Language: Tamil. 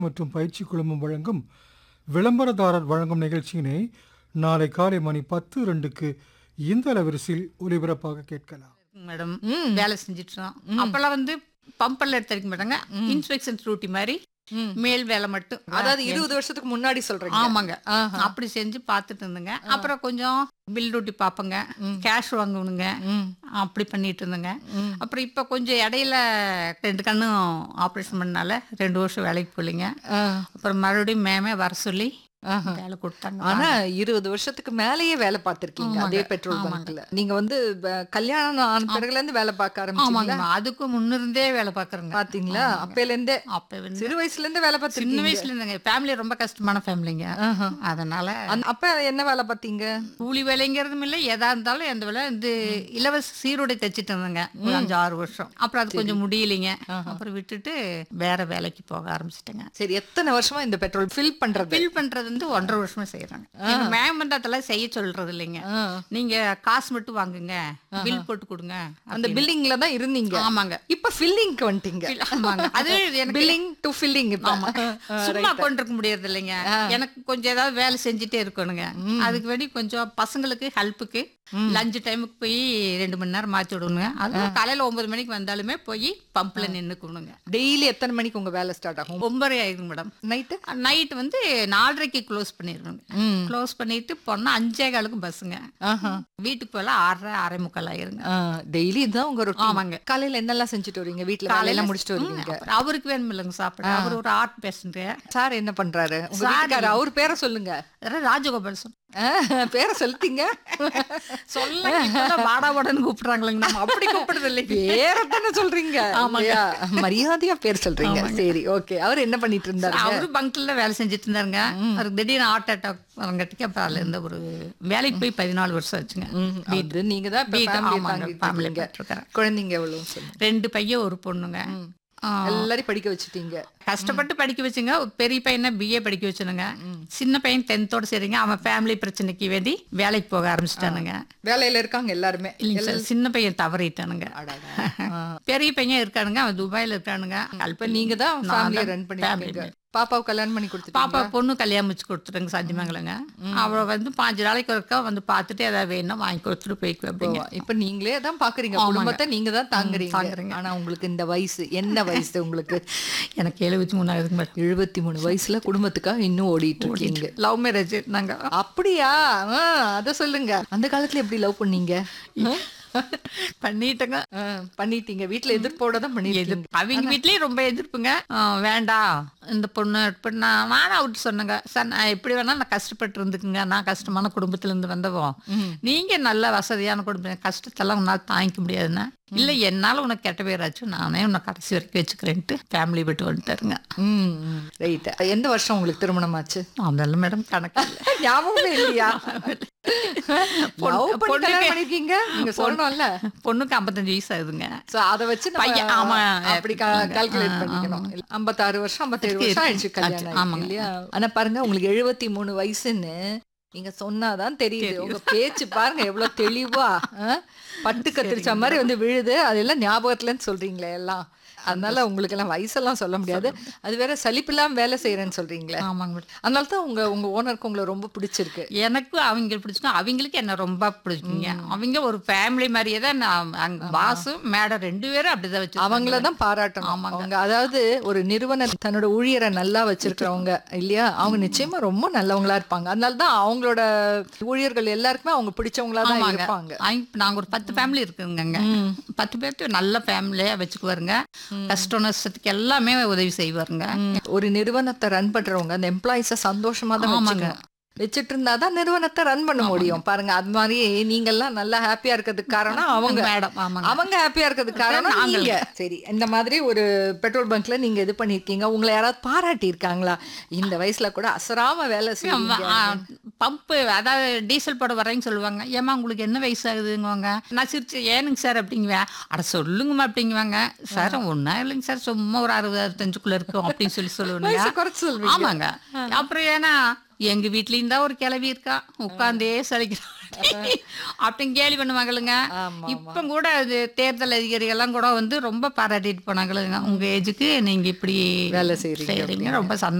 மற்றும் பயிற்சி குழுமம் வழங்கும் விளம்பரதாரர் வழங்கும் நிகழ்ச்சியினை நாளை காலை மணி பத்து ரெண்டுக்கு இந்த அலைவரிசையில் ஒலிபரப்பாக கேட்கலாம் மேடம் வேலை செஞ்சுட்டோம் அப்பெல்லாம் வந்து பம்பர்ல எடுத்துக்க மாட்டாங்க இன்ஸ்பெக்ஷன் டியூட்டி மாதிரி மேல் வேலை மட்டும் அதாவது இருபது வருஷத்துக்கு முன்னாடி சொல்றீங்க ஆமாங்க ஆஹா. அப்படி செஞ்சு பார்த்துட்டு இருந்தேங்க அப்புறம் கொஞ்சம் பில் டியூட்டி பார்ப்பேங்க கேஷ் வாங்கணுங்க ம். அப்படி பண்ணிட்டு இருந்தேங்க அப்புறம் இப்போ கொஞ்சம் இடையில ரெண்டு கண்ணும் ஆப்ரேஷன் பண்ணனால ரெண்டு வருஷம் வேலைக்கு போகலிங்க ஆ. அப்புறம் மறுபடியும் மேமே வர சொல்லி ஆஹா. வேலை கொடுத்தாங்க ஆனா இருபது வருஷத்துக்கு மேலேயே வேலை பார்த்திருக்கீங்க ஆமாங்க. அதே பெட்ரோல் பங்க்ல நீங்க வந்து ப- கல்யாணம் ஆன பிறகுல இருந்து வேலை பார்க்க ஆரம்பிச்சீங்களா ஆமாங்க அதுக்கு முன்னிருந்தே வேலை பார்க்குறேங்க பாத்தீங்களா அப்பையில இருந்தே அப்போ வந்து சிறு வயசுல இருந்தே வேலை சின்ன பார்த்திருக்கீங்க வயசுல இருந்தங்க ஃபேமிலி ரொம்ப கஷ்டமான ஃபேமிலிங்க ஆஹா. அதனால அந்த- அப்ப என்ன வேலை பார்த்தீங்க கூலி வேலைங்கிறதும் இல்லை எதா இருந்தாலும் எந்த வேலை இந்த இலவச சீருடை தைச்சிட்டு இருந்தேங்க ஒரு அஞ்சு ஆறு வருஷம் அப்புறம் அது கொஞ்சம் முடியலைங்க அப்புறம் விட்டுட்டு வேற வேலைக்கு போக ஆரம்பிச்சிட்டேங்க சரி எத்தனை வருஷமா இந்த பெட்ரோல் ஃபில் பண்றது பில் பண்றது வந்து ஒன்றரை வருஷமா செய்யறாங்க எங்க மேம் வந்து அதெல்லாம் செய்ய சொல்றது இல்லைங்க ஆ. நீங்க காசு மட்டும் வாங்குங்க பில் போட்டு கொடுங்க அந்த பில்லிங்ல தான் இருந்தீங்க ஆமாங்க இப்ப ஃபில்லிங்க்கு வந்துட்டீங்க bill- ஆமாங்க அது எனக்கு பில்லிங் டு ஃபில்லிங் இப்ப சும்மா கொண்டிருக்க முடியறது இல்லைங்க எனக்கு கொஞ்சம் ஏதாவது வேலை செஞ்சுட்டே இருக்கணுங்க அதுக்கு வேண்டி கொஞ்சம் பசங்களுக்கு ஹெல்ப்புக்கு லஞ்ச் டைமுக்கு போய் ரெண்டு மணி நேரம் மாத்தி விடணுங்க அது காலையில ஒன்பது மணிக்கு வந்தாலுமே போய் பம்ப்ல நின்னுக்கணுங்க டெய்லி எத்தனை மணிக்கு உங்க வேலை ஸ்டார்ட் ஆகும் ஒன்பதரை ஆயிடுங்க மேடம் நைட்டு நைட் வந்து நாலரைக்கு க்ளோஸ் பண்ணிடுவாங்க க்ளோஸ் பண்ணிட்டு போனா அஞ்சே காலுக்கு பஸ்ஸுங்க ஆஹா வீட்டுக்கு போல ஆறரை அரை முக்கால் ஆயிருங்க டெய்லி இதுதான் உங்க ரொட்டீன் ஆமாங்க. காலையில என்னெல்லாம் செஞ்சுட்டு வரீங்க வீட்ல காலையில முடிச்சுட்டு வருவீங்க அப்புறம் அவருக்கு வேணும் இல்லைங்க சாப்பிட அவர் ஒரு ஆர்ட் பேஷண்ட் சார் என்ன பண்றாரு உங்க வீட்டுக்காரர் அவர் பேரை சொல்லுங்க ராஜகோபால் சொன்ன ஆ, பேரை சொல்லிட்டீங்க சொல்ல இப்பதான் வாடா வாடன்னு கூப்பிடுறாங்களேங்க நம்ம அப்படி கூப்பிடுறது இல்லைங்க பேரை தானே சொல்றீங்க இல்லையா? மரியாதையா பேர் சொல்றீங்க சரி ஓகே அவர் என்ன பண்ணிட்டு இருந்தாரு அவரு பங்க்ல வேலை செஞ்சுட்டு இருந்தாருங்க அவருக்கு திடீர்னு ஹார்ட் அட்டாக் வரங்காட்டிக்கு அப்புறம் அதுல இருந்து ஒரு வேலைக்கு போய் பதினாலு வருஷம் ஆச்சுங்க இது நீங்க தான் இப்ப வீட்டு- family ஆமாங்க, தாங்கிட்டு family இருக்கீங்க. பார்த்துருக்கேன். குழந்தைங்க எவ்வளவு சொல்லுங்க ரெண்டு பையன் ஒரு பொண்ணுங்க ஆ, எல்லாரையும் படிக்க வச்சுட்டீங்க கஷ்டப்பட்டு படிக்க வச்சுங்க ஒரு பெரிய பையனை பிஏ படிக்க வச்சுனுங்க சின்ன பையன் டென்த்தோட சரிங்க அவன் ஃபேமிலி பிரச்சனைக்கு வேண்டி வேலைக்கு போக ஆரம்பிச்சிட்டானுங்க வேலையில இருக்காங்க எல்லாருமே இல்லைங்க சார் சின்ன பையன் தவறிட்டானுங்க அடடா. பெரிய பையன் இருக்கானுங்க அவன் துபாயில இருக்கானுங்க இப்ப நீங்க தான் நான் ஃபேமிலியை தான் ரன் family பண்ணிருக்கீங்க பாப்பாவுக்கு கல்யாணம் பண்ணி கொடுத்துட்டீங்க பாப்பா பொண்ணு கல்யாணம் முடிச்சு கொடுத்துருங்க சந்திமங்கலங்க அவளை வந்து பாஞ்சு நாளைக்கு ஒருக்கா வந்து பார்த்துட்டு ஏதாவது வேணும்னா வாங்கி கொடுத்துட்டு போய்க்குவேன் அப்படிங்க இப்ப நீங்களே தான் பாக்குறீங்க குடும்பத்தை நீங்க தான் தாங்குறீங்க ஆனா உங்களுக்கு இந்த வயசு என்ன வயசு உங்களுக்கு எனக்கு எழுபத்தி மூணு ஆகுதுங்க மேடம் எழுபத்தி மூணு வயசுல குடும்பத்துக்காக இன்னும் ஓடிட்டு இருக்கீங்க லவ் மேரேஜ் நாங்க அப்படியா ஆ, அத சொல்லுங்க அந்த காலத்துல எப்படி லவ் பண்ணீங்க ஆ? பண்ணிட்டேங்க ஆ, பண்ணிட்டீங்க வீட்டுல எதிர்ப்போட தான் பண்ணிருக்கீங்க அவங்க வீட்லயும் ரொம்ப எதிர்ப்புங்க ஆ, வேண்டாம் இந்த பொண்ணு இப்ப நான் நானும் அவர்கிட்ட சொன்னேங்க சார் நான் எப்படி வேணா நான் கஷ்டப்பட்டு இருந்துக்குங்க நான் கஷ்டமான குடும்பத்துல இருந்து வந்தவோம் நீங்க நல்ல வசதியான குடும்பம் கஷ்டத்தெல்லாம் உன்னால தாங்கிக்க முடியாதுன்னா இல்ல என்னால உனக்கு கெட்ட பேராச்சு நானே உன்னை கடைசி வரைக்கும் வச்சுக்கிறேன்ட்டு ஃபேமிலி விட்டு வந்துட்டாருங்க ரைட் எந்த வருஷம் உங்களுக்கு திருமணம் ஆச்சு அதெல்லாம் மேடம் கணக்கு இல்ல. ஞாபகமே இல்லையா பொண்ணு- Love பண்ணி பொண்ணுக்கு- கல்யாணம் பண்ணிருக்கீங்க நீங்க சொல்லணும்ல பொண்ணுக்கு ஐம்பத்தஞ்சு வயசு ஆகுதுங்க சோ அத வச்சு நம்ம பையன், ஆமா. அப்படி கால்குலேட் பண்ணிக்கணும் ஐம்பத்தாறு வருஷம் ஐம்பத்தேழு வருஷம் ஆயிடுச்சு கல்யாணம் ஆகி, ஆமாங்க. இல்லையா ஆனா பாருங்க உங்களுக்கு எழுபத்தி மூணு வயசுன்னு நீங்க சொன்னாதான் தெரியுது உங்க பேச்சு பாருங்க எவ்வளவு தெளிவா ஆ? பட்டு கத்திரிச்ச மாதிரி வந்து விழுது அதெல்லாம் ஞாபகத்துலன்னு சொல்றீங்களே எல்லாம் அதனால உங்களுக்கு எல்லாம் வயசெல்லாம் சொல்ல முடியாது அது வேற சலிப்பில்லாம வேலை செய்யறேன்னு சொல்றீங்களே ஆமாங்க மேடம் அதனால தான் உங்க உங்க ஓனருக்கு உங்களை ரொம்ப பிடிச்சிருக்கு எனக்கு அவங்க பிடிச்சிக்கும் அவங்களுக்கு என்ன ரொம்ப பிடிக்குங்க அவங்க ஒரு ஃபேமிலி மாதிரியே தான் நான் அங்க பாஸும் மேடம் ரெண்டு பேரும் அப்படிதான் வச்சு அவங்கள தான் பாராட்டணும் அவங்க அதாவது ஒரு நிறுவனம் தன்னோட ஊழியரை நல்லா வச்சிருக்கிறவங்க இல்லையா அவங்க நிச்சயமா ரொம்ப நல்லவங்களா இருப்பாங்க அதனால தான் அவங்களோட ஊழியர்கள் எல்லாருக்குமே அவங்க பிடிச்சவங்களா தான் ஆமாங்க இருப்பாங்க அவங்க- நாங்க ஒரு பத்து ஃபேமிலி இருக்குங்க பத்து பேர்த்து நல்ல ஃபேமிலியா வச்சுக்குவாருங்க கஷ்ட நஷ்டத்துக்கு எல்லாமே உதவி செய்வாருங்க ஒரு நிறுவனத்தை ரன் பண்றவங்க அந்த எம்ப்ளாயிஸ சந்தோஷமா தான் வச்சுக்கணும் வச்சுட்டு இருந்தா தான் நிறுவனத்தை ரன் பண்ண முடியும் பாருங்க அது மாதிரி நீங்க எல்லாம் நல்லா ஹாப்பியா இருக்கிறதுக்கு காரணம் அவங்க மேடம் ஆமாங்க அவங்க ஹாப்பியா இருக்கிறதுக்கு காரணம் நீங்க சரி இந்த மாதிரி ஒரு பெட்ரோல் பங்க்ல நீங்க இது பண்ணிருக்கீங்க உங்களை யாராவது பாராட்டி இருக்காங்களா இந்த வயசுல கூட அசராம வேலை செய்யுங்க பம்பு அதாவது டீசல் போட வரேன்னு சொல்லுவாங்க ஏமா உங்களுக்கு என்ன வயசு ஆகுதுங்குவாங்க நான் சிரிச்சு ஏனுங்க சார் அப்படிங்குவேன் அட சொல்லுங்கம்மா அப்படிங்குவாங்க சார் ஒன்றா இல்லைங்க சார் சும்மா ஒரு அறுபது அறுபத்தஞ்சுக்குள்ள இருக்கும் அப்படின்னு சொல்லி சொல்லுவாங்க வயசை குறைச்சு சொல்வீங்க ஆமாங்க அப்புறம் ஏன்னா எங்க வீட்லயும் தான் ஒரு கிளவி இருக்கா உட்காந்தே சலிக்கிறான் அப்படின்னு கேலி பண்ணுவாங்களுங்க ஆமா இப்ப கூட அது தேர்தல் அதிகாரிகள்லாம் கூட வந்து ரொம்ப பாராட்டிட்டு போனாங்களுங்க உங்க ஏஜுக்கு நீங்க இப்படி வேலை செய்றீங்க செய்றீங்க ரொம்ப சந்தோஷம்